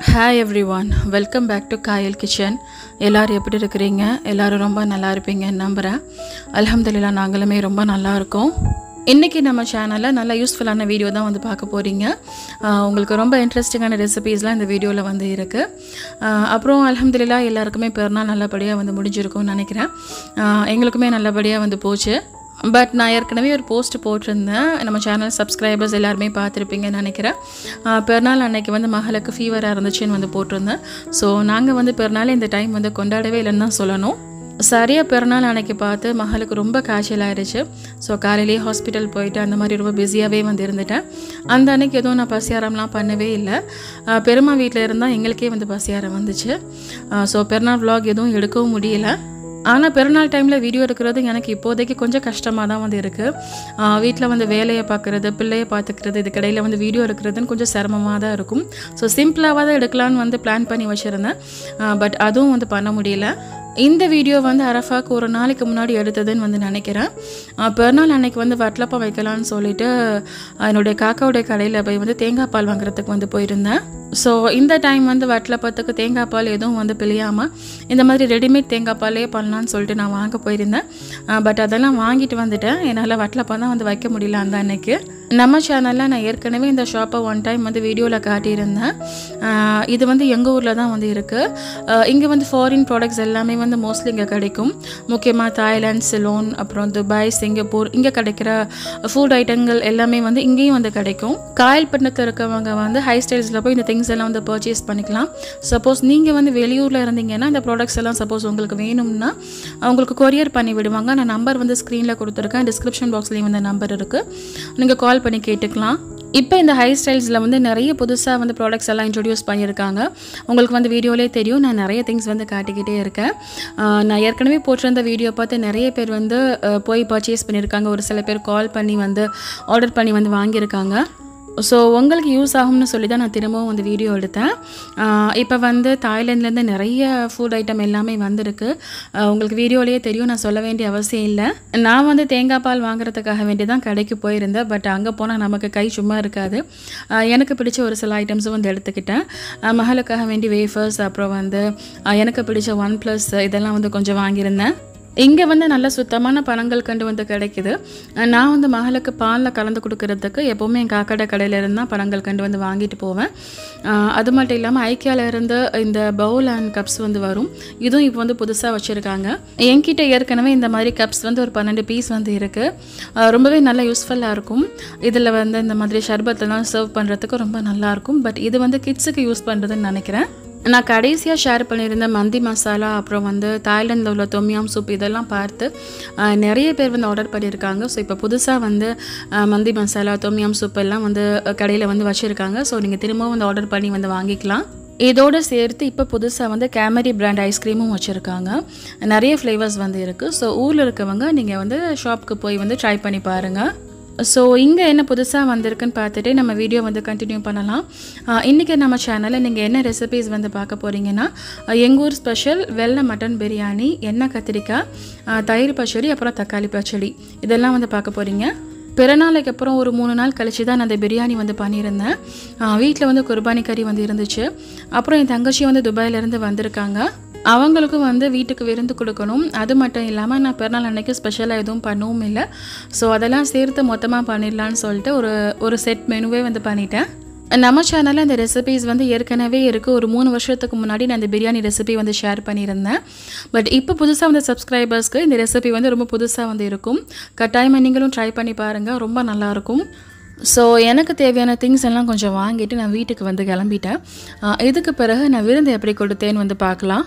hi everyone welcome back to Kayal kitchen எல்லோரும் எப்படி இருக்கிறீங்க எல்லோரும் ரொம்ப நல்லா இருப்பீங்கன்னு நம்புகிறேன் அல்ஹம்துலில்லாஹ் நாங்களுமே ரொம்ப நல்லா இருக்கோம் இன்றைக்கி நம்ம சேனலில் நல்ல யூஸ்ஃபுல்லான வீடியோ தான் வந்து பார்க்க போகிறீங்க உங்களுக்கு ரொம்ப இன்ட்ரெஸ்டிங்கான ரெசிபீஸ்லாம் இந்த வீடியோவில் வந்து இருக்குது அப்புறம் அல்ஹம்துலில்லாஹ் எல்லாருக்குமே பிறநாள் நல்லபடியாக வந்து முடிஞ்சிருக்கும்னு நினைக்கிறேன் ஆஹ் எங்களுக்குமே நல்லபடியாக வந்து போச்சு பட் நான் ஏற்கனவே ஒரு போஸ்ட் போட்டிருந்தேன் நம்ம சேனல் சப்ஸ்கிரைபர்ஸ் எல்லாருமே பார்த்துருப்பீங்கன்னு நினைக்கிறேன் ஆஹ் பெருநாள் அன்னைக்கு வந்து மகளுக்கு ஃபீவராக இருந்துச்சுன்னு வந்து போட்டிருந்தேன் ஸோ நாங்கள் வந்து பெருநாள் இந்த டைம் வந்து கொண்டாடவே இல்லைன்னு தான் சொல்லணும் சரியாக பிறநாள் அன்னைக்கு பார்த்து மகளுக்கு ரொம்ப காய்ச்சல் ஆயிடுச்சு ஸோ காலையிலேயே ஹாஸ்பிட்டல் போயிட்டு அந்த மாதிரி ரொம்ப பிஸியாகவே வந்து இருந்துட்டேன் அந்த அன்னைக்கு எதுவும் நான் பசியாரம்லாம் பண்ணவே இல்லை ஆஹ் பெருமா வீட்டில் இருந்தால் எங்களுக்கே வந்து பசியாரம் வந்துச்சு ஸோ பெருநாள் vlog எதுவும் எடுக்கவும் முடியல ஆனால் பிறநாள் டைமில் வீடியோ எடுக்கிறது எனக்கு இப்போதைக்கு கொஞ்சம் கஷ்டமாக தான் வந்து இருக்குது வீட்டில் வந்து வேலையை பார்க்குறது பிள்ளையை பார்த்துக்கிறது இதுக்கு இடையில வந்து வீடியோ எடுக்கிறதுன்னு கொஞ்சம் சிரமமாக தான் இருக்கும் ஸோ சிம்பிளாக தான் எடுக்கலான்னு வந்து பிளான் பண்ணி வச்சுருந்தேன் பட் அதுவும் வந்து பண்ண முடியல இந்த வீடியோ வந்து அரஃபாக்கு ஒரு நாளைக்கு முன்னாடி எடுத்ததுன்னு வந்து நினைக்கிறேன் அஹ் பிறநாள் அன்னைக்கு வந்து வட்டலப்பா வைக்கலான்னு சொல்லிட்டு அஹ் என்னுடைய காக்காவுடைய கடையில் போய் வந்து தேங்காய் பால் வாங்குறதுக்கு வந்து போயிருந்தேன் ஸோ இந்த டைம் வந்து வட்டலப்பத்துக்கு தேங்காய் பால் எதுவும் வந்து பிழியாமல் இந்த மாதிரி ரெடிமேட் தேங்காய் பாலே பண்ணலான்னு சொல்லிட்டு நான் வாங்க போயிருந்தேன் பட் அதெல்லாம் வாங்கிட்டு வந்துட்டேன் என்னால் வட்டலப்பம் தான் வந்து வைக்க முடியல அந்த அன்னைக்கு நம்ம சேனலில் நான் ஏற்கனவே இந்த ஷாப்பை ஒன் டைம் வந்து வீடியோவில் காட்டியிருந்தேன் அஹ் இது வந்து எங்கள் ஊரில் தான் வந்து இருக்குது இங்கே வந்து ஃபாரின் ப்ராடக்ட்ஸ் எல்லாமே வந்து மோஸ்ட்லி இங்கே கிடைக்கும் முக்கியமாக தாய்லாந்து சிலோன் அப்புறம் துபாய் சிங்கப்பூர் இங்கே கிடைக்கிற ஃபுட் ஐட்டங்கள் எல்லாமே வந்து இங்கேயும் வந்து கிடைக்கும் காயல்பட்டினத்தில் இருக்கவங்க வந்து ஹை ஸ்டைல்ஸில் போய் இந்த திங்ஸ் எல்லாம் வந்து பர்ச்சேஸ் பண்ணிக்கலாம் சப்போஸ் நீங்கள் வந்து வெளியூரில் இருந்தீங்கன்னா இந்த ப்ராடக்ட்ஸ் எல்லாம் சப்போஸ் உங்களுக்கு வேணும்னா அவங்களுக்கு கொரியர் பண்ணி விடுவாங்க நான் நம்பர் வந்து ஸ்க்ரீனில் கொடுத்துருக்கேன் டிஸ்கிரிப்ஷன் பாக்ஸ்லேயும் வந்து நம்பர் இருக்குது நீங்கள் கால் பண்ணி கேட்டுக்கலாம் இப்போ இந்த ஹை ஸ்டைல்ஸில் வந்து நிறைய புதுசாக வந்து ப்ராடக்ட்ஸ் எல்லாம் இன்ட்ரடியூஸ் பண்ணியிருக்காங்க உங்களுக்கு வந்து வீடியோலே தெரியும் நான் நிறைய திங்ஸ் வந்து காட்டிக்கிட்டே இருக்கேன் ஆஹ் நான் ஏற்கனவே போட்டிருந்த வீடியோ பார்த்து நிறைய பேர் வந்து அஹ், போய் பர்ச்சேஸ் பண்ணியிருக்காங்க ஒரு சில பேர் கால் பண்ணி வந்து ஆர்டர் பண்ணி வந்து வாங்கியிருக்காங்க ஸோ உங்களுக்கு யூஸ் ஆகும்னு சொல்லி தான் நான் திரும்பவும் வந்து வீடியோ எடுத்தேன் இப்போ வந்து தாய்லாந்துலேருந்து நிறைய ஃபுட் ஐட்டம் எல்லாமே வந்திருக்கு ஆஹ் உங்களுக்கு வீடியோலேயே தெரியும் நான் சொல்ல வேண்டிய அவசியம் இல்லை நான் வந்து தேங்காய் பால் வாங்குறதுக்காக வேண்டி தான் கடைக்கு போயிருந்தேன் பட் அங்கே போனால் நமக்கு கை சும்மா இருக்காது ஆஹ் எனக்கு பிடிச்ச ஒரு சில ஐட்டம்ஸும் வந்து எடுத்துக்கிட்டேன் ஆஹ் மகளுக்காக வேண்டி வேஃபர்ஸ் அப்புறம் வந்து ஆஹ் எனக்கு பிடிச்ச ஒன் ப்ளஸ் இதெல்லாம் வந்து கொஞ்சம் வாங்கியிருந்தேன் இங்கே வந்து நல்ல சுத்தமான பழங்கள் கண்டு வந்து கிடைக்குது அஹ் நான் வந்து மகளுக்கு பாலில் கலந்து கொடுக்கறதுக்கு எப்போவுமே என் காக்கடை கடையில இருந்து தான் பழங்கள் கண்டு வந்து வாங்கிட்டு போவேன் அஹ் அது மட்டும் இல்லாமல் ஐக்கியால இருந்து இந்த பவுல் அண்ட் கப்ஸ் வந்து வரும் இதுவும் இப்போ வந்து புதுசாக வச்சுருக்காங்க என்கிட்ட ஏற்கனவே இந்த மாதிரி கப்ஸ் வந்து ஒரு பன்னெண்டு பீஸ் வந்து இருக்குது ரொம்பவே நல்லா யூஸ்ஃபுல்லாக இருக்கும் இதில் வந்து இந்த மாதிரி ஷர்பத்தெல்லாம் சர்வ் பண்ணுறதுக்கு ரொம்ப நல்லாயிருக்கும் பட் இது வந்து கிட்ஸுக்கு யூஸ் பண்ணுறதுன்னு நினைக்கிறேன் நான் கடைசியாக ஷேர் பண்ணியிருந்த மந்தி மசாலா அப்புறம் வந்து தாய்லாந்தில் உள்ள தொமியாம் சூப் இதெல்லாம் பார்த்து ஆஹ், நிறைய பேர் வந்து ஆர்டர் பண்ணியிருக்காங்க ஸோ இப்போ புதுசாக வந்து ஆஹ், மந்தி மசாலா தொமியாம் சூப் எல்லாம் வந்து கடையில் வந்து வச்சுருக்காங்க ஸோ நீங்கள் திரும்பவும் வந்து ஆர்டர் பண்ணி வந்து வாங்கிக்கலாம் இதோடு சேர்த்து இப்போ புதுசாக வந்து கேமரி பிராண்ட் ஐஸ்கிரீமும் வச்சுருக்காங்க நிறைய ஃப்ளேவர்ஸ் வந்து இருக்குது ஸோ ஊரில் இருக்கவங்க நீங்கள் வந்து ஷாப்புக்கு போய் வந்து ட்ரை பண்ணி பாருங்கள் ஸோ இங்கே என்ன புதுசாக வந்திருக்குன்னு பார்த்துட்டு நம்ம வீடியோ வந்து கண்டினியூ பண்ணலாம் இன்றைக்கி நம்ம சேனலில் நீங்கள் என்ன ரெசிபீஸ் வந்து பார்க்க போகிறீங்கன்னா எங்கள் ஊர் ஸ்பெஷல் வெள்ளை மட்டன் பிரியாணி எண்ணெய் கத்திரிக்காய் ஆஹ், தயிர் பச்சடி அப்புறம் தக்காளி பச்சடி இதெல்லாம் வந்து பார்க்க போகிறீங்க பிறநாளைக்கு அப்புறம் ஒரு மூணு நாள் கழிச்சு தான் நான் அந்த பிரியாணி வந்து பண்ணியிருந்தேன் வீட்டில் வந்து குர்பானி கறி வந்து இருந்துச்சு அப்புறம் என் தங்கச்சி வந்து துபாயிலேருந்து வந்திருக்காங்க அவங்களுக்கும் வந்து வீட்டுக்கு விருந்து கொடுக்கணும் அது மட்டும் இல்லாமல் நான் பிறநாள் அன்னைக்கு ஸ்பெஷலாக எதுவும் பண்ணவும் இல்லை ஸோ அதெல்லாம் சேர்த்து மொத்தமாக பண்ணிடலான்னு சொல்லிட்டு ஒரு ஒரு செட் மெனுவே வந்து பண்ணிட்டேன் நம்ம சேனலில் இந்த ரெசிபீஸ் வந்து ஏற்கனவே இருக்குது ஒரு மூணு வருஷத்துக்கு முன்னாடி நான் இந்த பிரியாணி ரெசிபி வந்து ஷேர் பண்ணியிருந்தேன் பட் இப்போ புதுசாக வந்த சப்ஸ்கிரைபர்ஸ்க்கு இந்த ரெசிபி வந்து ரொம்ப புதுசாக வந்து இருக்கும் கட்டாயமாக நீங்களும் ட்ரை பண்ணி பாருங்கள் ரொம்ப நல்லாயிருக்கும் ஸோ எனக்கு தேவையான திங்ஸ் எல்லாம் கொஞ்சம் வாங்கிட்டு நான் வீட்டுக்கு வந்து கிளம்பிட்டேன் ஆஹ் இதுக்கு பிறகு நான் விருந்து எப்படி கொடுத்தேன்னு வந்து பார்க்கலாம்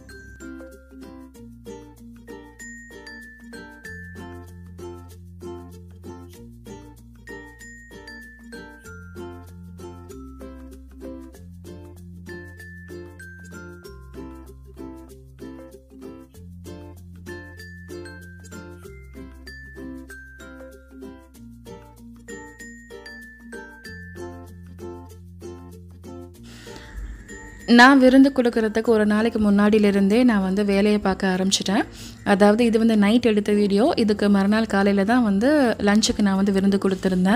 நான் விருந்து கொடுக்கறதுக்கு ஒரு நாளைக்கு முன்னாடியிலிருந்தே நான் வந்து வேலையை பார்க்க ஆரம்பிச்சிட்டேன் அதாவது இது வந்து நைட் எடுத்த வீடியோ இதுக்கு மறுநாள் காலையில் தான் வந்து லஞ்சுக்கு நான் வந்து விருந்து கொடுத்துருந்தேன்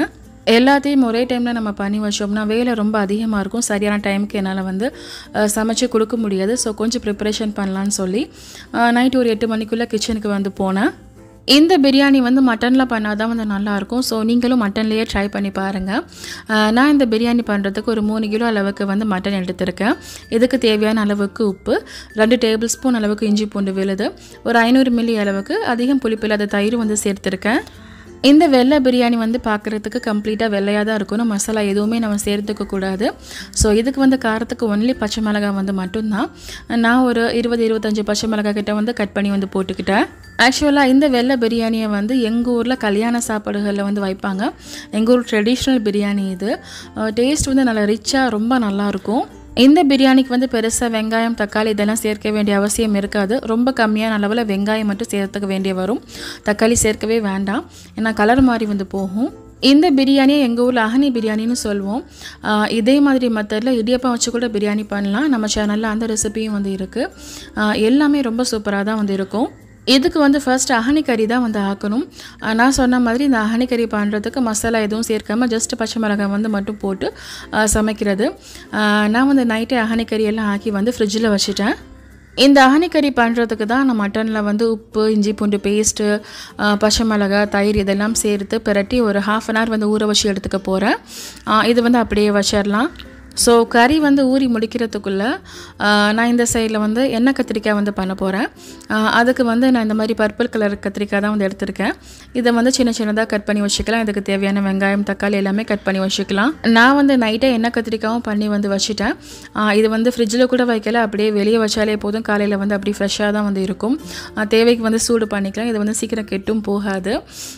எல்லாத்தையும் ஒரே டைமில் நம்ம பண்ணி வச்சோம்னா வேலை ரொம்ப அதிகமாக இருக்கும் சரியான டைமுக்கு என்னால் வந்து அஹ், சமைச்சு கொடுக்க முடியாது ஸோ கொஞ்சம் ப்ரிப்பரேஷன் பண்ணலான்னு சொல்லி நைட்டு ஒரு எட்டு மணிக்குள்ளே கிச்சனுக்கு வந்து போனேன் இந்த பிரியாணி வந்து மட்டனில் பண்ணால் தான் வந்து நல்லாயிருக்கும் ஸோ நீங்களும் மட்டன்லேயே ட்ரை பண்ணி பாருங்கள் அஹ், நான் இந்த பிரியாணி பண்ணுறதுக்கு ஒரு மூணு கிலோ அளவுக்கு வந்து மட்டன் எடுத்திருக்கேன் இதுக்கு தேவையான அளவுக்கு உப்பு ரெண்டு டேபிள் ஸ்பூன் அளவுக்கு இஞ்சி பூண்டு விழுது ஒரு ஐநூறு மில்லி அளவுக்கு அதிகம் புளிப்பில்லாத தயிர் வந்து சேர்த்துருக்கேன் இந்த வெள்ளை பிரியாணி வந்து பார்க்குறதுக்கு கம்ப்ளீட்டாக வெள்ளையாக தான் இருக்கணும் மசாலா எதுவுமே நம்ம சேர்த்துக்க கூடாது ஸோ இதுக்கு வந்து காரத்துக்கு ஒன்லி பச்சை மிளகாய் வந்து மட்டும்தான் நான் ஒரு இருபது இருபத்தஞ்சி பச்சை மிளகாய் கிட்ட வந்து கட் பண்ணி வந்து போட்டுக்கிட்டேன் ஆக்சுவலாக இந்த வெள்ளை பிரியாணியை வந்து எங்கள் ஊரில் கல்யாண சாப்பாடுகளில் வந்து வைப்பாங்க எங்கள் ஊர் ட்ரெடிஷ்னல் பிரியாணி இது டேஸ்ட் வந்து நல்லா ரிச்சாக ரொம்ப நல்லாயிருக்கும் இந்த பிரியாணிக்கு வந்து பெருசாக வெங்காயம் தக்காளி இதெல்லாம் சேர்க்க வேண்டிய அவசியம் இருக்காது ரொம்ப கம்மியான அளவில் வெங்காயம் மட்டும் சேர்த்துக்க வேண்டிய வரும் தக்காளி சேர்க்கவே வேண்டாம் ஏன்னா கலர் மாதிரி வந்து போகும் இந்த பிரியாணியை எங்கள் ஊரில் அகனி பிரியாணின்னு சொல்லுவோம் ஆஹ் இதே மாதிரி மெத்தடில் இடியப்பம் வச்சு கூட பிரியாணி பண்ணலாம் நம்ம சேனலில் அந்த ரெசிபியும் வந்து இருக்குது எல்லாமே ரொம்ப சூப்பராக தான் வந்து இருக்கும் இதுக்கு வந்து ஃபர்ஸ்ட் அகனி கறி தான் வந்து ஆக்கணும் ஆஹ் நான் சொன்ன மாதிரி இந்த அகனி கறி பண்ணுறதுக்கு மசாலா எதுவும் சேர்க்காம ஜஸ்ட் பச்சை மிளகாய் வந்து மட்டும் போட்டு ஆஹ் சமைக்கிறது ஆஹ் நான் வந்து நைட்டே அகனி கறி எல்லாம் ஆக்கி வந்து ஃப்ரிட்ஜில் வச்சுட்டேன் இந்த அகனி கறி பண்ணுறதுக்கு தான் நான் மட்டனில் வந்து உப்பு இஞ்சி பூண்டு பேஸ்ட்டு பச்சை மிளகாய் தயிர் இதெல்லாம் சேர்த்து பிரட்டி ஒரு ஹாஃப் அன் ஹவர் வந்து ஊற வச்சு எடுத்துக்க போகிறேன் இது வந்து அப்படியே வச்சிடலாம் ஸோ கறி வந்து ஊறி முடிக்கிறதுக்குள்ளே நான் இந்த சைடில் வந்து எண்ணெய் கத்திரிக்காய் வந்து பண்ண போகிறேன் அதுக்கு வந்து நான் இந்த மாதிரி பர்பிள் கலர் கத்திரிக்காய் தான் வந்து எடுத்திருக்கேன் இதை வந்து சின்ன சின்னதாக கட் பண்ணி வச்சுக்கலாம் இதுக்கு தேவையான வெங்காயம் தக்காளி எல்லாமே கட் பண்ணி வச்சுக்கலாம் நான் வந்து நைட்டே எண்ணெய் கத்திரிக்காயும் பண்ணி வந்து வச்சுட்டேன் ஆஹ் இது வந்து ஃப்ரிட்ஜில் கூட வைக்கல அப்படியே வெளியே வச்சாலே போதும் காலையில் வந்து அப்படியே ஃப்ரெஷ்ஷாக தான் வந்து இருக்கும் ஆஹ் தேவைக்கு வந்து சூடு பண்ணிக்கலாம் இது வந்து சீக்கிரம் கெட்டும் போகாது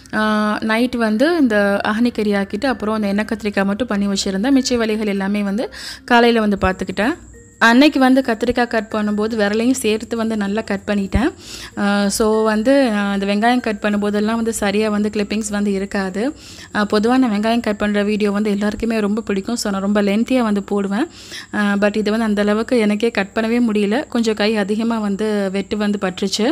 நைட் வந்து இந்த அகனி கறி ஆக்கிட்டு அப்புறம் அந்த எண்ணெய் கத்திரிக்காய் மட்டும் பண்ணி வச்சுருந்தேன் மிச்ச வேலைகள் எல்லாமே வந்து காலையில் வந்து பார்த்துக்கிட்டேன் அன்னைக்கு வந்து கத்திரிக்காய் கட் பண்ணும்போது விரலையும் சேர்த்து வந்து நல்லா கட் பண்ணிட்டேன் ஸோ வந்து நான் அந்த வெங்காயம் கட் பண்ணும்போதெல்லாம் வந்து சரியாக வந்து கிளிப்பிங்ஸ் வந்து இருக்காது பொதுவாக நான் வெங்காயம் கட் பண்ணுற வீடியோ வந்து எல்லாருக்குமே ரொம்ப பிடிக்கும் ஸோ நான் ரொம்ப லென்த்தியாக வந்து போடுவேன் பட் இது வந்து அந்த அளவுக்கு எனக்கே கட் பண்ணவே முடியல கொஞ்சம் கை அதிகமாக வந்து வெட்டு வந்து பட்டுருச்சு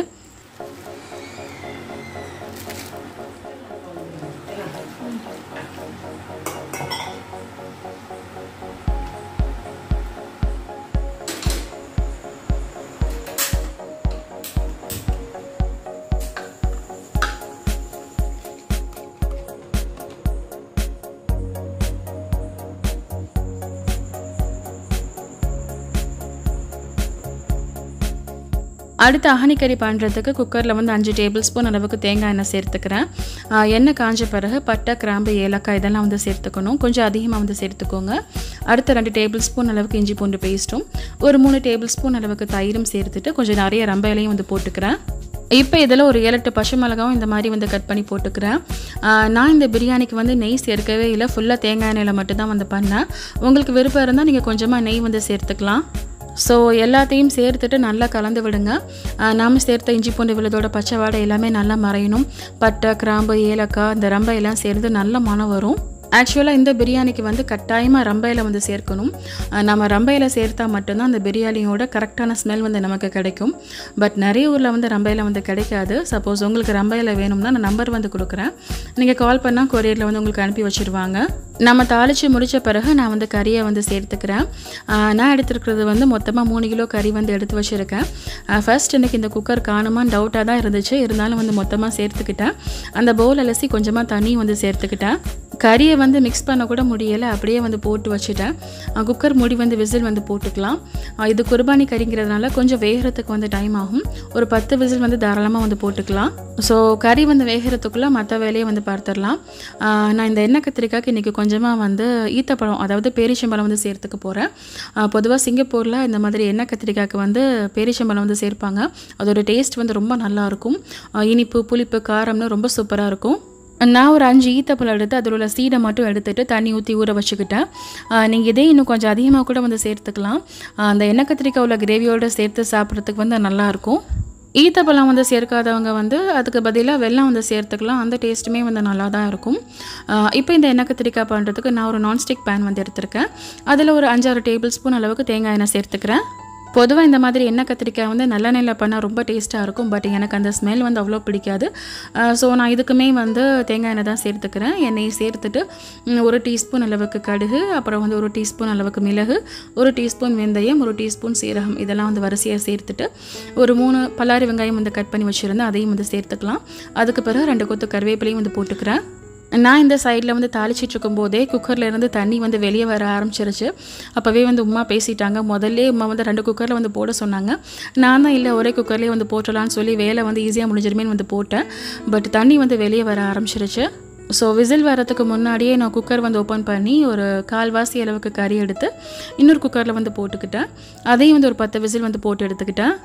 அடுத்து அகனி கறி பண்ணுறதுக்கு குக்கரில் வந்து அஞ்சு டேபிள் ஸ்பூன் அளவுக்கு தேங்காய் எண்ணெய் சேர்த்துக்கிறேன் ஆஹ் எண்ணெய் காஞ்ச பிறகு பட்டை கிராம்பு ஏலக்காய் இதெல்லாம் வந்து சேர்த்துக்கணும் கொஞ்சம் அதிகமாக வந்து சேர்த்துக்கோங்க அடுத்து ரெண்டு டேபிள் ஸ்பூன் அளவுக்கு இஞ்சி பூண்டு பேஸ்ட்டும் ஒரு மூணு டேபிள் ஸ்பூன் அளவுக்கு தயிரும் சேர்த்துட்டு கொஞ்சம் நிறைய ரம்ப இலையும் வந்து போட்டுக்கிறேன் இப்போ இதில் ஒரு ஏழு எட்டு பச்சை மிளகாவும் இந்த மாதிரி வந்து கட் பண்ணி போட்டுக்கிறேன் ஆஹ் நான் இந்த பிரியாணிக்கு வந்து நெய் சேர்க்கவே இல்லை ஃபுல்லாக தேங்காய் எண்ணெயில் மட்டும்தான் வந்து பண்ணேன் உங்களுக்கு விருப்பம் இருந்தால் நீங்கள் கொஞ்சமாக நெய் வந்து சேர்த்துக்கலாம் ஸோ எல்லாத்தையும் சேர்த்துட்டு நல்லா கலந்து விடுங்க ஆஹ் நாம சேர்த்த இஞ்சி பூண்டு விழுதோட பச்சை வாடை எல்லாமே நல்லா மறையணும் பட்டை கிராம்பு ஏலக்காய் இந்த ரம்பை எல்லாம் சேர்ந்து நல்ல மனம் வரும் ஆக்சுவலாக இந்த பிரியாணிக்கு வந்து கட்டாயமாக ரம்பையில் வந்து சேர்க்கணும் ஆஹ் நம்ம ரம்பையில் சேர்த்தா மட்டும்தான் அந்த பிரியாணியோட கரெக்டான ஸ்மெல் வந்து நமக்கு கிடைக்கும் பட் நிறைய ஊரில் வந்து ரம்பையில் வந்து கிடைக்காது சப்போஸ் உங்களுக்கு ரம்பையில் வேணும்னா நான் நம்பர் வந்து கொடுக்குறேன் நீங்கள் கால் பண்ணால் கொரியரில் வந்து உங்களுக்கு அனுப்பி வச்சுருவாங்க நம்ம தாளித்து முடித்த பிறகு நான் வந்து கறியை வந்து சேர்த்துக்கிறேன் ஆஹ் நான் எடுத்துருக்கிறது வந்து மொத்தமாக மூணு கிலோ கறி வந்து எடுத்து வச்சுருக்கேன் ஃபர்ஸ்ட் எனக்கு இந்த குக்கர் காணுமான்னு டவுட்டாக தான் இருந்துச்சு இருந்தாலும் வந்து மொத்தமாக சேர்த்துக்கிட்டேன் அந்த பவுல் அலசி கொஞ்சமாக தண்ணி வந்து சேர்த்துக்கிட்டேன் கறியை வந்து மிக்ஸ் பண்ண கூட முடியலை அப்படியே வந்து போட்டு வச்சுட்டேன் அஹ் குக்கர் மூடி வந்து விசில் வந்து போட்டுக்கலாம் அஹ் இது குர்பானி கறிங்கிறதுனால கொஞ்சம் வேகிறதுக்கு வந்து டைம் ஆகும் ஒரு பத்து விசில் வந்து தாராளமாக வந்து போட்டுக்கலாம் ஸோ கறி வந்து வேகிறதுக்குள்ளே மற்ற வேலையை வந்து பார்த்துடலாம் அஹ் நான் இந்த எண்ணெய் கத்திரிக்காய்க்கு இன்றைக்கி கொஞ்சமாக வந்து ஈத்தப்பழம் அதாவது பேரிச்சம்பழம் வந்து சேர்த்துக்க போகிறேன் பொதுவாக சிங்கப்பூரில் இந்த மாதிரி எண்ணெய் கத்திரிக்காய்க்கு வந்து பேரிச்சம்பழம் வந்து சேர்ப்பாங்க அதோட டேஸ்ட் வந்து ரொம்ப நல்லாயிருக்கும் இனிப்பு புளிப்பு காரம்னு ரொம்ப சூப்பராக இருக்கும் நான் ஒரு அஞ்சு ஈத்தப்பழம் எடுத்து அதில் உள்ள சீடை மட்டும் எடுத்துட்டு தண்ணி ஊற்றி ஊற வச்சுக்கிட்டேன் நீங்கள் இதே இன்னும் கொஞ்சம் அதிகமாக கூட வந்து சேர்த்துக்கலாம் ஆஹ் அந்த எண்ணெய் கத்திரிக்காய் உள்ள கிரேவியோடு சேர்த்து சாப்பிட்றதுக்கு வந்து நல்லாயிருக்கும் ஈத்தப்பழம் வந்து சேர்க்காதவங்க வந்து அதுக்கு பதிலாக வெல்லம் வந்து சேர்த்துக்கலாம் அந்த டேஸ்ட்டுமே வந்து நல்லா தான் இருக்கும் ஆஹ் இப்போ இந்த எண்ணெய் கத்திரிக்காய் பண்ணுறதுக்கு நான் ஒரு நான்ஸ்டிக் பேன் வந்து எடுத்திருக்கேன் அதில் ஒரு அஞ்சாறு டேபிள் ஸ்பூன் அளவுக்கு தேங்காய் எண்ணெய் சேர்த்துக்கிறேன் பொதுவாக இந்த மாதிரி எண்ணெய் கத்திரிக்காய் வந்து நல்லெண்ணெயில் பண்ணால் ரொம்ப டேஸ்ட்டாக இருக்கும் பட் எனக்கு அந்த ஸ்மெல் வந்து அவ்வளோ பிடிக்காது ஸோ நான் இதுக்குமே வந்து தேங்காய் எண்ணெய் தான் சேர்த்துக்கிறேன் எண்ணெயை சேர்த்துட்டு ம், ஒரு டீஸ்பூன் அளவுக்கு கடுகு அப்புறம் வந்து ஒரு டீஸ்பூன் அளவுக்கு மிளகு ஒரு டீஸ்பூன் வெந்தயம் ஒரு டீஸ்பூன் சீரகம் இதெல்லாம் வந்து வரிசையாக சேர்த்துட்டு ஒரு மூணு பல்லாரி வெங்காயம் வந்து கட் பண்ணி வச்சுருந்தேன் அதையும் வந்து சேர்த்துக்கலாம் அதுக்கு பிறகு ரெண்டு கொத்து கருவேப்பிலையும் வந்து போட்டுக்கிறேன் நான் இந்த சைடில் வந்து தாளிச்சிட்டு இருக்கும்போதே குக்கரில் இருந்து தண்ணி வந்து வெளியே வர ஆரம்பிச்சிருச்சு அப்போவே வந்து உமா பேசிட்டாங்க முதல்ல உமா வந்து ரெண்டு குக்கரில் வந்து போட சொன்னாங்க நான் தான் இல்லை ஒரே குக்கர்லேயே வந்து போட்டலான்னு சொல்லி வேலை வந்து ஈஸியாக முடிஞ்சிருமேன்னு வந்து போட்டேன் பட் தண்ணி வந்து வெளியே வர ஆரம்பிச்சிருச்சு ஸோ விசில் வரதுக்கு முன்னாடியே நான் குக்கர் வந்து ஓப்பன் பண்ணி ஒரு கால்வாசி அளவுக்கு கறி எடுத்து இன்னொரு குக்கரில் வந்து போட்டுக்கிட்டேன் அதையும் வந்து ஒரு பத்து விசில் வந்து போட்டு எடுத்துக்கிட்டேன்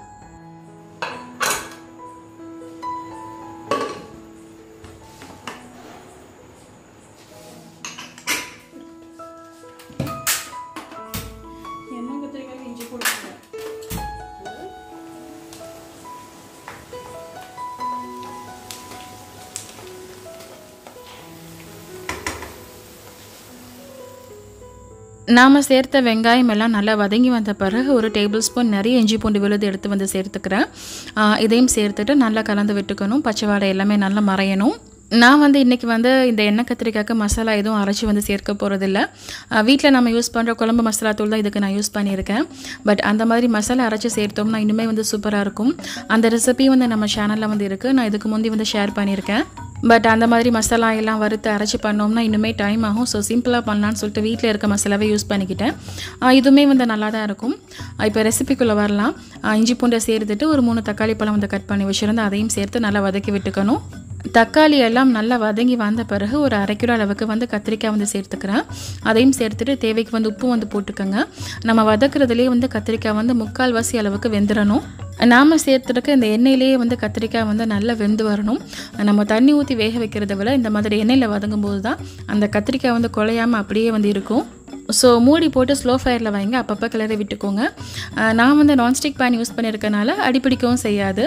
நாம் சேர்த்த வெங்காயம் எல்லாம் நல்லா வதங்கி வந்த பிறகு ஒரு டேபிள் ஸ்பூன் நிறைய இஞ்சி பூண்டு விழுது எடுத்து வந்து சேர்த்துக்கிறேன் ஆ, இதையும் சேர்த்துட்டு நல்லா கலந்து விட்டுக்கணும் பச்சை வாடை எல்லாமே நல்லா மறையணும் நான் வந்து இன்றைக்கி வந்து இந்த எண்ணெய் கத்திரிக்காய்க்கு மசாலா எதுவும் அரைச்சி வந்து சேர்க்க போகிறதில்ல வீட்டில் நம்ம யூஸ் பண்ணுற குழம்பு மசாலா தூள் தான் இதுக்கு நான் யூஸ் பண்ணியிருக்கேன் பட் அந்த மாதிரி மசாலா அரைச்சி சேர்த்தோம்னா இன்னுமே வந்து சூப்பராக இருக்கும் அந்த ரெசிபி வந்து நம்ம சேனலில் வந்து இருக்குது நான் இதுக்கு முந்தி வந்து ஷேர் பண்ணியிருக்கேன் பட் அந்த மாதிரி மசாலா எல்லாம் வறுத்து அரைச்சி பண்ணோம்னா இன்னுமே டைம் ஆகும் ஸோ சிம்பிளாக பண்ணலான்னு சொல்லிட்டு வீட்டில் இருக்க மசாலாவே யூஸ் பண்ணிக்கிட்டேன் ஆ, இதுவுமே வந்து நல்லா தான் இருக்கும் இப்போ ரெசிபிக்குள்ளே வரலாம் ஆ, இஞ்சி பூண்டை சேர்த்துட்டு ஒரு மூணு தக்காளி பழம் வந்து கட் பண்ணி வச்சுருந்து அதையும் சேர்த்து நல்லா வதக்கி விட்டுக்கணும் தக்காளி எல்லாம் நல்லா வதங்கி வந்த பிறகு ஒரு அரை கிலோ அளவுக்கு வந்து கத்திரிக்காய் வந்து சேர்த்துக்கிறேன் அதையும் சேர்த்துட்டு தேவைக்கு வந்து உப்பு வந்து போட்டுக்கோங்க நம்ம வதக்குறதுலேயே வந்து கத்திரிக்காய் வந்து முக்கால்வாசி அளவுக்கு வெந்துடணும் நாம் சேர்த்துருக்க இந்த எண்ணெயிலேயே வந்து கத்திரிக்காய் வந்து நல்லா வெந்து வரணும் நம்ம தண்ணி ஊற்றி வேக வைக்கிறத விட இந்த மாதிரி எண்ணெயில் வதங்கும் போது தான் அந்த கத்திரிக்காய் வந்து குழையாமல் அப்படியே வந்து இருக்கும் ஸோ மூடி போட்டு ஸ்லோ ஃபயரில் வைங்க அப்பப்போ கிளறி விட்டுக்கோங்க அஹ் நான் வந்து நான்ஸ்டிக் பேன் யூஸ் பண்ணியிருக்கனால அடிப்பிடிக்கவும் செய்யாது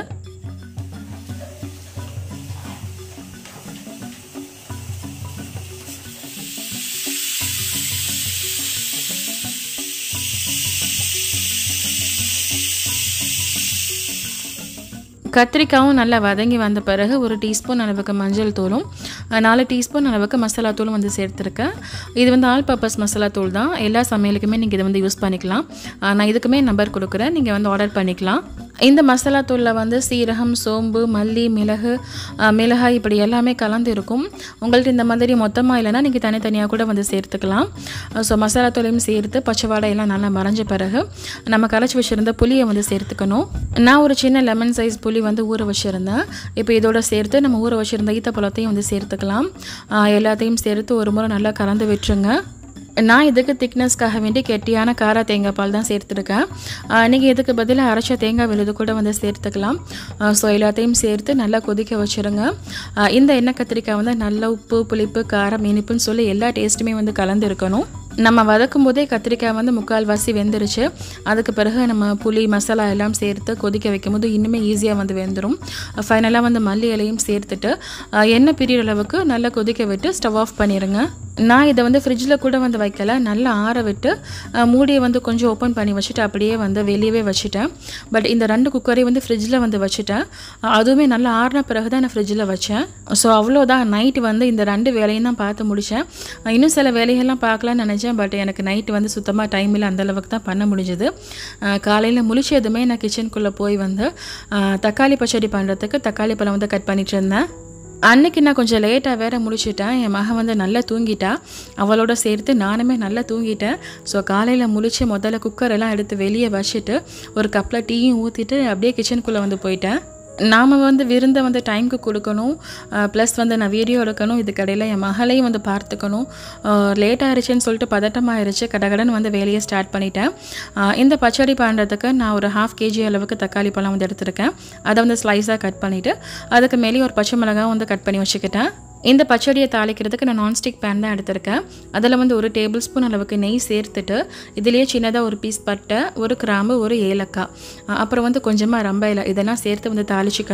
கத்திரிக்காயும் நல்லா வதங்கி வந்த பிறகு ஒரு டீஸ்பூன் அளவுக்கு மஞ்சள் தூளும் அஹ், நாலு டீஸ்பூன் அளவுக்கு மசாலா தூளும் வந்து சேர்த்துருக்கேன் இது வந்து ஆல் பர்பஸ் மசாலா தூள் தான் எல்லா சமையலுக்குமே நீங்கள் இதை வந்து யூஸ் பண்ணிக்கலாம் அஹ், நான் இதுக்குமே நம்பர் கொடுக்குறேன் நீங்கள் வந்து ஆர்டர் பண்ணிக்கலாம் இந்த மசாலா தூளில் வந்து சீரகம் சோம்பு மல்லி மிளகு அஹ், மிளகாய் இப்படி எல்லாமே கலந்து இருக்கும் உங்கள்ட்ட இந்த மாதிரி மொத்தமாக இல்லைன்னா நீங்கள் தனித்தனியாக கூட வந்து சேர்த்துக்கலாம் ஸோ மசாலா தூளையும் சேர்த்து பச்சை வாடை எல்லாம் நல்லா மறைஞ்ச பிறகு நம்ம கரைச்சி வச்சுருந்த புளியை வந்து சேர்த்துக்கணும் நான் ஒரு சின்ன லெமன் சைஸ் புளி வந்து ஊற வச்சுருந்தேன் இப்போ இதோட சேர்த்து நம்ம ஊற வச்சுருந்த ஈத்த பழத்தையும் வந்து சேர்த்துக்கலாம் ஆஹ் எல்லாத்தையும் சேர்த்து ஒரு முறை நல்லா கலந்து விட்டுருங்க நான் இதுக்கு திக்னஸ்க்காக வேண்டி கெட்டியான காரா தேங்காய் பால் தான் சேர்த்துருக்கேன் நீங்கள் இதுக்கு பதிலாக அரைச்ச தேங்காய் விழுது கூட வந்து சேர்த்துக்கலாம் ஸோ எல்லாத்தையும் சேர்த்து நல்லா கொதிக்க வச்சுருங்க ஆஹ் இந்த எண்ணெய் கத்திரிக்காய் வந்து நல்ல உப்பு புளிப்பு காரம் இனிப்புன்னு சொல்லி எல்லா டேஸ்ட்டுமே வந்து கலந்து இருக்கணும் நம்ம வதக்கும் போதே கத்திரிக்காய் வந்து முக்கால்வாசி வெந்துருச்சு அதுக்கு பிறகு நம்ம புளி மசாலா எல்லாம் சேர்த்து கொதிக்க வைக்கும்போது இன்னுமே ஈஸியாக வந்து வெந்துடும் ஃபைனலாக வந்து மல்லி இலையும் சேர்த்துட்டு அஹ், எண்ணெய் பிரியிற அளவுக்கு நல்லா கொதிக்க விட்டு ஸ்டவ் ஆஃப் பண்ணிடுங்க நான் இதை வந்து ஃப்ரிட்ஜில் கூட வந்து வைக்கல நல்லா ஆற விட்டு அஹ், மூடியை வந்து கொஞ்சம் ஓப்பன் பண்ணி வச்சுட்டு அப்படியே வந்து வெளியவே வச்சுட்டேன் பட் இந்த ரெண்டு குக்கரையும் வந்து ஃப்ரிட்ஜில் வந்து வச்சுட்டேன் அஹ், அதுவுமே நல்லா ஆறின பிறகு தான் நான் ஃப்ரிட்ஜில் வச்சேன் ஸோ அவ்வளோதான் நைட்டு வந்து இந்த ரெண்டு வேலையும் தான் பார்த்து முடித்தேன் இன்னும் சில வேலைகள்லாம் பார்க்கலாம்னு நினச்சேன் பட் எனக்கு நைட்டு வந்து சுத்தமாக டைம் இல்லை அந்த அளவுக்கு தான் பண்ண முடிஞ்சது காலையில் முழிச்சதுமே நான் கிச்சனுக்குள்ளே போய் வந்து அஹ், தக்காளி பச்சடி பண்ணுறதுக்கு தக்காளி பழம் வந்து கட் பண்ணிட்டு இருந்தேன் அன்னைக்கு நான் கொஞ்சம் லேட்டாக வேற முடிச்சிட்டேன் என் மகன் வந்து நல்லா தூங்கிட்டா அவளோட சேர்த்து நானுமே நல்லா தூங்கிட்டேன் ஸோ காலையில் முழிச்சு முதல்ல குக்கர் எல்லாம் எடுத்து வெளியே வச்சுட்டு ஒரு கப்பில் டீயும் ஊற்றிட்டு அப்படியே கிச்சனுக்குள்ளே வந்து போயிட்டேன் நாம் வந்து விருந்தை வந்து டைமுக்கு கொடுக்கணும் ப்ளஸ் வந்து நான் வீடியோ எடுக்கணும் இதுக்கடையில் என் மகளையும் வந்து பார்த்துக்கணும் லேட் ஆயிடுச்சுன்னு சொல்லிட்டு பதட்டமாயிருச்சு கடகடன்னு வந்து வேலையை ஸ்டார்ட் பண்ணிட்டேன் அஹ் இந்த பச்சடி பண்ணுறதுக்கு நான் ஒரு ஹாஃப் கேஜி அளவுக்கு தக்காளி பழம் வந்து எடுத்திருக்கேன் அதை வந்து ஸ்லைஸாக கட் பண்ணிவிட்டு அதுக்கு மேலே ஒரு பச்சை மிளகாய் வந்து கட் பண்ணி வச்சுக்கிட்டேன் இந்த பச்சடியை தாளிக்கிறதுக்கு நான் நான்ஸ்டிக் பேன் தான் எடுத்திருக்கேன் அதில் வந்து ஒரு டேபிள் ஸ்பூன் அளவுக்கு நெய் சேர்த்துட்டு இதுலேயே சின்னதாக ஒரு பீஸ் பட்டை ஒரு கிராம்பு ஒரு ஏலக்காய் அஹ் அப்புறம் வந்து கொஞ்சமாக ரம்ப இலை இதெல்லாம் சேர்த்து வந்து தாளிச்சிக்கணும்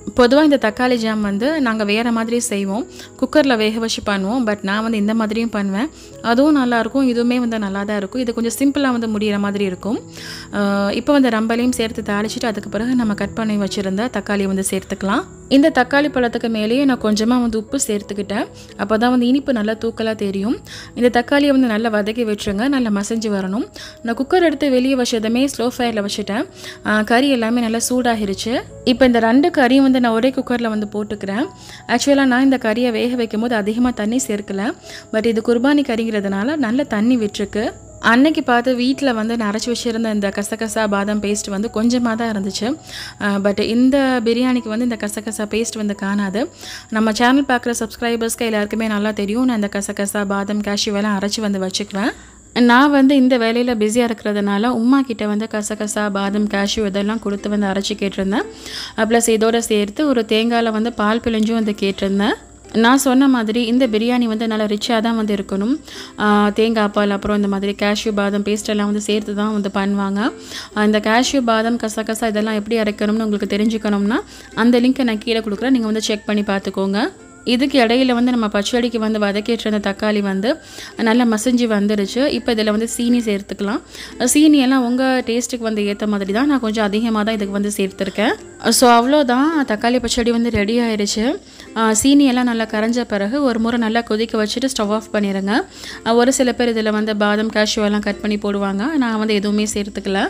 பொதுவாக இந்த தக்காளி ஜாம் வந்து நாங்கள் வேறு மாதிரி செய்வோம் குக்கரில் வேக வச்சு பண்ணுவோம் பட் நான் வந்து இந்த மாதிரியும் பண்ணுவேன் அதுவும் நல்லாயிருக்கும் இதுவுமே வந்து நல்லா தான் இருக்கும் இது கொஞ்சம் சிம்பிளாக வந்து முடிகிற மாதிரி இருக்கும் ஆஹ் இப்போ வந்து ரம்பலையும் சேர்த்து தாளிச்சிட்டு அதுக்கு பிறகு நம்ம கட் பண்ணி வச்சுருந்த தக்காளி வந்து சேர்த்துக்கலாம் இந்த தக்காளி பழத்துக்கு மேலேயே நான் கொஞ்சமாக வந்து உப்பு சேர்த்துக்கிட்டேன் அப்போ தான் வந்து இனிப்பு நல்லா தூக்கலாக தெரியும் இந்த தக்காளியை வந்து நல்லா வதக்கி விட்டுருங்க நல்லா மசிஞ்சு வரணும் நான் குக்கர் எடுத்து வெளியே வச்சதுமே ஸ்லோ ஃபயரில் வச்சுட்டேன் ஆஹ் கறி எல்லாமே நல்லா சூடாகிருச்சு இப்போ இந்த ரெண்டு கறியும் வந்து நான் ஒரே குக்கரில் வந்து போட்டுக்கிறேன் ஆக்சுவலாக நான் இந்த கறியை வேக வைக்கும் போது அதிகமாக தண்ணி சேர்க்கல பட் இது குர்பானி கறிங்கிறதுனால நல்ல தண்ணி விட்டுருக்கு அன்னைக்கு பார்த்து வீட்டில் வந்து நான் அரைச்சி வச்சுருந்த இந்த கசகசா பாதாம் பேஸ்ட் வந்து கொஞ்சமாக தான் இருந்துச்சு பட் இந்த பிரியாணிக்கு வந்து இந்த கசகசா பேஸ்ட் வந்து காணாது நம்ம சேனல் பார்க்குற சப்ஸ்கிரைபர்ஸ்க்கு எல்லாருக்குமே நல்லா தெரியும் நான் இந்த கசகசா பாதாம் கேஷ்யூ எல்லாம் அரைச்சி வந்து வச்சுக்குவேன் நான் வந்து இந்த வேலையில் பிஸியாக இருக்கிறதுனால உமா கிட்ட வந்து கசகசா பாதாம் கேஷ்யூ இதெல்லாம் கொடுத்து வந்து அரைச்சி கேட்டிருந்தேன் ப்ளஸ் இதோட சேர்த்து ஒரு தேங்காயில் வந்து பால் பிழிஞ்சும் வந்து கேட்டிருந்தேன் நான் சொன்ன மாதிரி இந்த பிரியாணி வந்து நல்லா ரிச்சாக தான் வந்து இருக்கணும் ஆஹ் தேங்காய் பால் அப்புறம் இந்த மாதிரி கேஷ்யூ பாதாம் பேஸ்ட் எல்லாம் வந்து சேர்த்து தான் வந்து பண்ணுவாங்க ஆஹ் இந்த கேஷ்யூ பாதாம் கசகசா இதெல்லாம் எப்படி அரைக்கணும்னு உங்களுக்கு தெரிஞ்சுக்கணும்னா அந்த லிங்க்கை நான் கீழே கொடுக்குறேன் நீங்கள் வந்து செக் பண்ணி பார்த்துக்கோங்க இதுக்கு இடையில வந்து நம்ம பச்சடிக்கு வந்து வதக்கிட்டு இருந்த தக்காளி வந்து நல்லா மசிஞ்சு வந்துருச்சு இப்போ இதில் வந்து சீனி சேர்த்துக்கலாம் சீனி எல்லாம் உங்கள் டேஸ்ட்டுக்கு வந்து ஏற்ற மாதிரி தான் நான் கொஞ்சம் அதிகமாக தான் இதுக்கு வந்து சேர்த்துருக்கேன் ஸோ அவ்வளோதான் தக்காளி பச்சடி வந்து ரெடி ஆயிடுச்சு ஆஹ் சீனி எல்லாம் நல்லா கரைஞ்ச பிறகு ஒரு முறை நல்லா கொதிக்க வச்சுட்டு ஸ்டவ் ஆஃப் பண்ணிடுங்க ஆஹ் ஒரு சில பேர் இதில் வந்து பாதாம் கேஷ்யூ எல்லாம் கட் பண்ணி போடுவாங்க நான் வந்து எதுவுமே சேர்த்துக்கல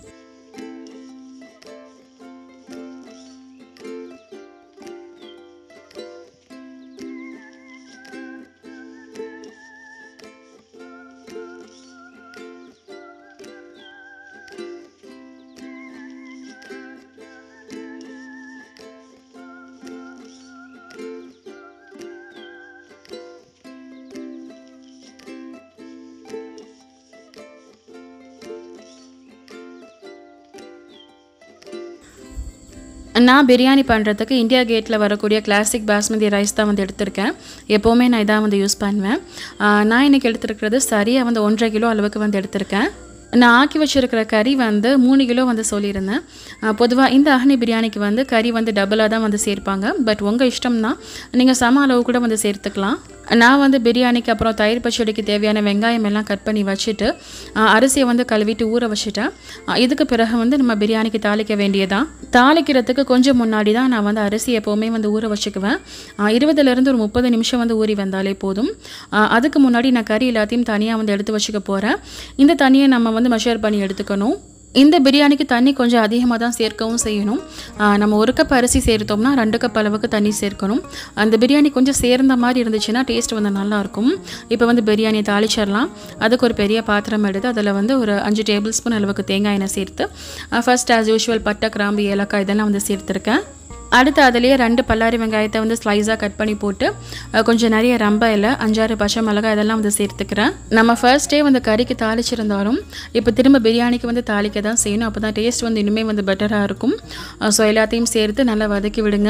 நான் பிரியாணி பண்ணுறதுக்கு இந்தியா கேட்டில் வரக்கூடிய கிளாசிக் பாஸ்மதி ரைஸ் தான் வந்து எடுத்திருக்கேன் எப்போவுமே நான் இதான் வந்து யூஸ் பண்ணுவேன் ஆஹ் நான் இன்றைக்கி எடுத்துருக்கிறது சரியாக வந்து ஒன்றரை கிலோ அளவுக்கு வந்து எடுத்திருக்கேன் நான் ஆக்கி வச்சிருக்கிற கறி வந்து மூணு கிலோ வந்து சொல்லியிருந்தேன் பொதுவாக இந்த அஹனி பிரியாணிக்கு வந்து கறி வந்து டபுளாக தான் வந்து சேர்ப்பாங்க பட் உங்கள் இஷ்டம் தான் நீங்கள் சம அளவு கூட வந்து சேர்த்துக்கலாம் நான் வந்து பிரியாணிக்கு அப்புறம் தயிர் பச்சடிக்கு தேவையான வெங்காயம் எல்லாம் கட் பண்ணி வச்சுட்டு ஆஹ், அரிசியை வந்து கழுவிட்டு ஊற வச்சுட்டேன் ஆஹ், இதுக்கு பிறகு வந்து நம்ம பிரியாணிக்கு தாளிக்க வேண்டியதான் தாளிக்கிறதுக்கு கொஞ்சம் முன்னாடி தான் நான் வந்து அரிசி எப்போவுமே வந்து ஊற வச்சுக்குவேன் ஆஹ், இருபதுலேருந்து ஒரு முப்பது நிமிஷம் வந்து ஊறி வந்தாலே போதும் ஆஹ், அதுக்கு முன்னாடி நான் கறி எல்லாத்தையும் தனியாக வந்து எடுத்து வச்சுக்க போகிறேன் இந்த தண்ணியை நம்ம வந்து மெஷர் பண்ணி எடுத்துக்கணும் இந்த பிரியாணிக்கு தண்ணி கொஞ்சம் அதிகமாக தான் சேர்க்கவும் செய்யணும் ஆஹ் நம்ம ஒரு கப் அரிசி சேர்த்தோம்னா ரெண்டு கப் அளவுக்கு தண்ணி சேர்க்கணும் அந்த பிரியாணி கொஞ்சம் சேர்ந்த மாதிரி இருந்துச்சுன்னா டேஸ்ட் வந்து நல்லாயிருக்கும் இப்போ வந்து பிரியாணியை தாளிச்சிடலாம் அதுக்கு ஒரு பெரிய பாத்திரம் எடுத்து அதில் வந்து ஒரு அஞ்சு டேபிள் ஸ்பூன் அளவுக்கு தேங்காய் எண்ணெய் சேர்த்து ஃபர்ஸ்ட் ஆஸ் யூஷுவல் பட்டை கிராம்பு ஏலக்காய் இதெல்லாம் வந்து சேர்த்துருக்கேன் அடுத்து அதுலேயே ரெண்டு பல்லாரி வெங்காயத்தை வந்து ஸ்லைஸாக கட் பண்ணி போட்டு அஹ், கொஞ்சம் நிறைய ரம்ப இலை அஞ்சாறு பச்சை மிளகாய் இதெல்லாம் வந்து சேர்த்துக்கிறேன் நம்ம ஃபர்ஸ்டே வந்து கறிக்கு தாளிச்சிருந்தாலும் இப்போ திரும்ப பிரியாணிக்கு வந்து தாளிக்க தான் செய்யணும் அப்போ தான் டேஸ்ட் வந்து இன்னுமே வந்து பெட்டராக இருக்கும் ஸோ எல்லாத்தையும் சேர்த்து நல்லா வதக்கி விடுங்க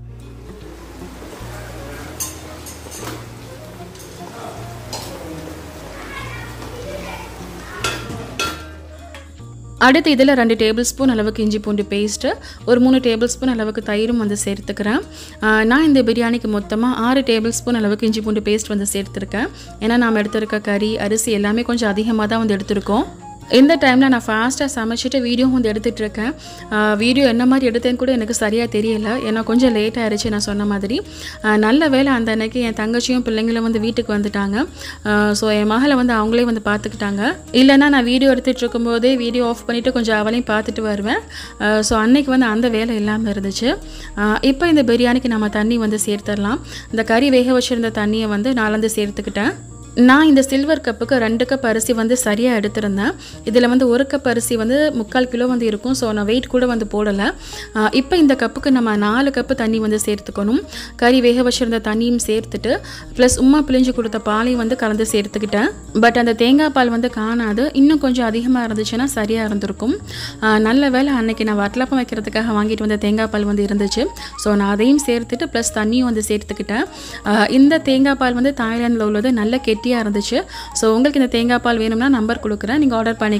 அடுத்து இதில் ரெண்டு டேபிள் ஸ்பூன் அளவுக்கு இஞ்சி பூண்டு பேஸ்ட்டு ஒரு மூணு டேபிள் ஸ்பூன் அளவுக்கு தயிரும் வந்து சேர்த்துக்கிறேன் ஆஹ் நான் இந்த பிரியாணிக்கு மொத்தமாக ஆறு டேபிள் ஸ்பூன் அளவுக்கு இஞ்சி பூண்டு பேஸ்ட் வந்து சேர்த்துருக்கேன் ஏன்னா நாம் எடுத்திருக்க கறி அரிசி எல்லாமே கொஞ்சம் அதிகமாக தான் வந்து எடுத்திருக்கோம் இந்த டைமில் நான் ஃபாஸ்ட்டாக சமைச்சிட்டு வீடியோ வந்து எடுத்துகிட்டு இருக்கேன் வீடியோ என்ன மாதிரி எடுத்தேன்னு கூட எனக்கு சரியாக தெரியல ஏன்னா கொஞ்சம் லேட் ஆயிடுச்சு நான் சொன்ன மாதிரி ஆஹ் நல்ல வேளை அந்த அன்னைக்கு என் தங்கச்சியும் பிள்ளைங்களும் வந்து வீட்டுக்கு வந்துட்டாங்க ஸோ என் மகளை வந்து அவங்களே வந்து பார்த்துக்கிட்டாங்க இல்லைன்னா நான் வீடியோ எடுத்துகிட்டு இருக்கும்போதே வீடியோ ஆஃப் பண்ணிவிட்டு கொஞ்சம் அவளையும் பார்த்துட்டு வருவேன் ஸோ அன்னைக்கு வந்து அந்த வேலை இல்லாமல் இருந்துச்சு இப்போ இந்த பிரியாணிக்கு நம்ம தண்ணி வந்து சேர்த்துடலாம் இந்த கறி வேக வச்சுருந்த தண்ணியை வந்து நான் வந்து சேர்த்துக்கிட்டேன் நான் இந்த சில்வர் கப்புக்கு ரெண்டு கப் அரிசி வந்து சரியாக எடுத்திருந்தேன் இதில் வந்து ஒரு கப் அரிசி வந்து முக்கால் கிலோ வந்து இருக்கும் ஸோ நான் வெயிட் கூட வந்து போடலை இப்போ இந்த கப்புக்கு நம்ம நாலு கப்பு தண்ணி வந்து சேர்த்துக்கணும் கறி வேக வச்சிருந்த தண்ணியும் சேர்த்துட்டு ப்ளஸ் உமா பிழிஞ்சு கொடுத்த பாலையும் வந்து கலந்து சேர்த்துக்கிட்டேன் பட் அந்த தேங்காய் பால் வந்து காணாது இன்னும் கொஞ்சம் அதிகமாக இருந்துச்சுன்னா சரியாக இருந்திருக்கும் ஆஹ் நல்ல வேளை அன்னைக்கு நான் வட்டலப்பம் வைக்கிறதுக்காக வாங்கிட்டு வந்த தேங்காய் பால் வந்து இருந்துச்சு ஸோ நான் அதையும் சேர்த்துட்டு ப்ளஸ் தண்ணியும் வந்து சேர்த்துக்கிட்டேன் ஆஹ் இந்த தேங்காய் பால் வந்து தாய்லாந்தில் உள்ளது நல்ல கெட்டியாக இருந்துச்சு ஸோ உங்களுக்கு இந்த தேங்காய் பால் வேணும்னா நம்பர் கொடுக்குறேன் நீங்கள் ஆர்டர் பண்ணிக்கலாம்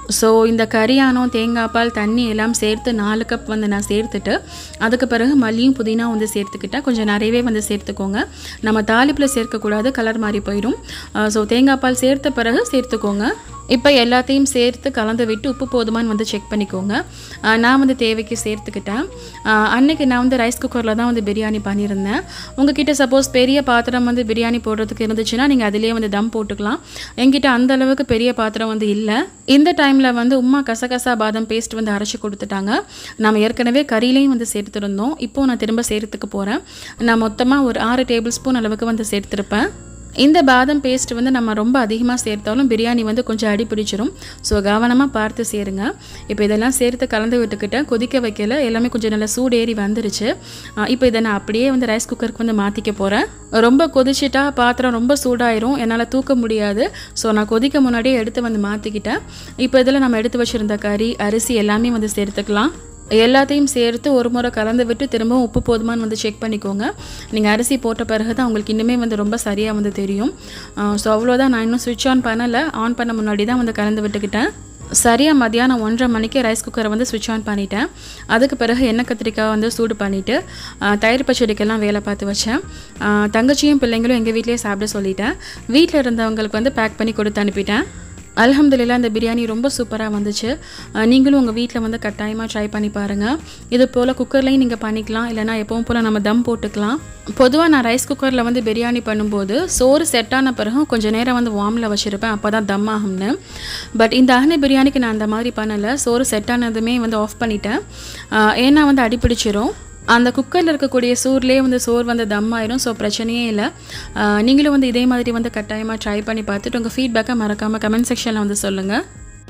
ஸோ இந்த கரியானம் தேங்காய் பால் தண்ணி எல்லாம் சேர்த்து நாலு கப் வந்து நான் சேர்த்துட்டு அதுக்கு பிறகு மல்லியும் புதினா வந்து சேர்த்துக்கிட்டேன் கொஞ்சம் நிறையவே வந்து சேர்த்துக்கோங்க நம்ம தாளிப்பில் சேர்க்கக்கூடாது கலர் மாதிரி போயிடும் ஸோ தேங்காய் பால் சேர்த்த பிறகு சேர்த்துக்கோங்க இப்போ எல்லாத்தையும் சேர்த்து கலந்து விட்டு உப்பு போதுமான்னு வந்து செக் பண்ணிக்கோங்க ஆஹ் நான் வந்து தேவைக்கு சேர்த்துக்கிட்டேன் ஆஹ் அன்னைக்கு நான் வந்து ரைஸ் குக்கரில் தான் வந்து பிரியாணி பண்ணியிருந்தேன் உங்ககிட்ட சப்போஸ் பெரிய பாத்திரம் வந்து பிரியாணி போடுறதுக்கு இருந்துச்சுன்னா நீங்கள் அதிலேயே வந்து தம் போட்டுக்கலாம் என்கிட்ட அந்த அளவுக்கு பெரிய பாத்திரம் வந்து இல்லை இந்த டைமில் வந்து உமா கசகசா பாதம் பேஸ்ட் வந்து அரைச்சி கொடுத்துட்டாங்க நம்ம ஏற்கனவே கறியிலையும் வந்து சேர்த்துருந்தோம் இப்போது நான் திரும்ப சேர்த்துக்க போகிறேன் நான் மொத்தமாக ஒரு ஆறு டேபிள் ஸ்பூன் அளவுக்கு வந்து சேர்த்துருப்பேன் இந்த பாதம் பேஸ்ட் வந்து நம்ம ரொம்ப அதிகமாக சேர்த்தாலும் பிரியாணி வந்து கொஞ்சம் அடி பிடிச்சிரும் ஸோ கவனமாக பார்த்து சேருங்க இப்போ இதெல்லாம் சேர்த்து கலந்து விட்டுக்கிட்டேன் கொதிக்க வைக்கல எல்லாமே கொஞ்சம் நல்லா சூடேறி வந்துருச்சு ஆஹ் இப்போ இதை நான் அப்படியே வந்து ரைஸ் குக்கருக்கு வந்து மாற்றிக்க போகிறேன் ரொம்ப கொதிச்சிட்டா பாத்திரம் ரொம்ப சூடாயிரும் என்னால் தூக்க முடியாது ஸோ நான் கொதிக்க முன்னாடியே எடுத்து வந்து மாற்றிக்கிட்டேன் இப்போ இதில் நம்ம எடுத்து வச்சுருந்த கறி அரிசி எல்லாமே வந்து சேர்த்துக்கலாம் எல்லாத்தையும் சேர்த்து ஒரு முறை கலந்து விட்டு திரும்பவும் உப்பு போதுமான்னு வந்து செக் பண்ணிக்கோங்க நீங்கள் அரிசி போட்ட பிறகு தான் உங்களுக்கு இன்னுமே வந்து ரொம்ப சரியாக வந்து தெரியும் ஸோ அவ்வளோதான் நான் இன்னும் சுவிட்ச் ஆன் பண்ணலை ஆன் பண்ண முன்னாடி தான் வந்து கலந்து விட்டுக்கிட்டேன் சரியாக மதியானம் ஒன்றரை மணிக்கு ரைஸ் குக்கரை வந்து சுவிட்ச் ஆன் பண்ணிட்டேன் அதுக்கு பிறகு எண்ணெய் கத்திரிக்காய் வந்து சூடு பண்ணிவிட்டு தயிர் பச்சடிக்கெல்லாம் வேலை பார்த்து வச்சேன் ஆஹ் தங்கச்சியும் பிள்ளைங்களும் எங்கள் வீட்டிலேயே சாப்பிட சொல்லிட்டேன் வீட்டில் இருந்தவங்களுக்கு வந்து பேக் பண்ணி கொடுத்து அனுப்பிட்டேன் அல்ஹம்துலில்லாஹ் இந்த பிரியாணி ரொம்ப சூப்பராக வந்துச்சு அஹ் நீங்களும் உங்கள் வீட்டில் வந்து கட்டாயமாக ட்ரை பண்ணி பாருங்கள் இது போல் குக்கர்லேயும் நீங்கள் பண்ணிக்கலாம் இல்லைனா எப்பவும் போல் நம்ம தம் போட்டுக்கலாம் பொதுவாக நான் ரைஸ் குக்கரில் வந்து பிரியாணி பண்ணும்போது சோறு செட் ஆன பிறகு கொஞ்சம் நேரம் வந்து வார்மில் வச்சுருப்பேன் அப்போ தான் தம் ஆகும்னு பட் இந்த அஹ்னி பிரியாணிக்கு நான் அந்த மாதிரி பண்ணலை சோறு செட் ஆனதுமே வந்து ஆஃப் பண்ணிட்டேன் அஹ் ஏன்னா வந்து அடிப்பிடிச்சிரும் அந்த குக்கரில் இருக்கக்கூடிய சூர்லேயே வந்து சோறு வந்து தம் ஆயிரும் ஸோ பிரச்சனையே இல்லை ஆஹ் நீங்களும் வந்து இதே மாதிரி வந்து கட்டாயமாக ட்ரை பண்ணி பார்த்துட்டு உங்கள் ஃபீட்பேக்கை மறக்காமல் கமெண்ட் செக்ஷனில் வந்து சொல்லுங்கள்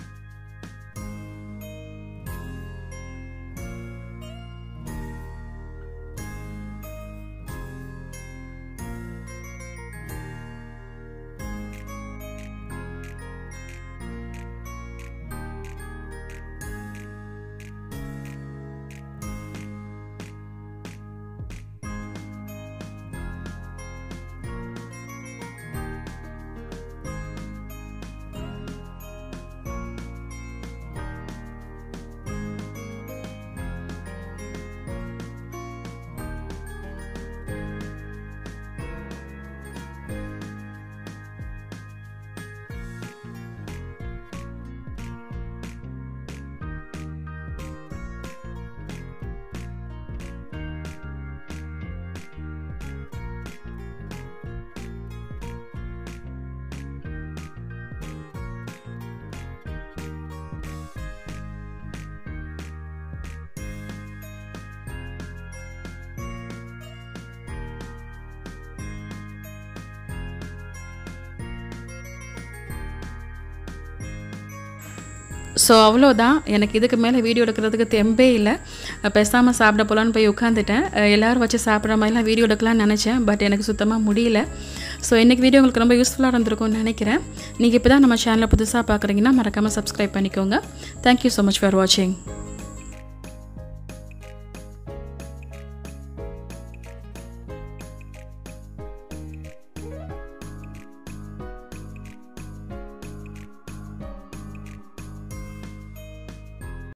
ஸோ அவ்வளோதான் எனக்கு இதுக்கு மேலே வீடியோ எடுக்கிறதுக்கு தெம்பே இல்லை பேசாமல் சாப்பிட போகலான்னு போய் உட்காந்துட்டேன் எல்லோரும் வச்சு சாப்பிட்ற மாதிரிலாம் வீடியோ எடுக்கலாம்னு நினச்சேன் பட் எனக்கு சுத்தமாக முடியல ஸோ இன்றைக்கி வீடியோ உங்களுக்கு ரொம்ப யூஸ்ஃபுல்லாக இருந்திருக்கும்னு நினைக்கிறேன் நீங்கள் இப்போ தான் நம்ம சேனலை புதுசாக பார்க்குறீங்கன்னா மறக்காமல் சப்ஸ்கிரைப் பண்ணிக்கோங்க தேங்க்யூ ஸோ மச் ஃபார் வாட்சிங்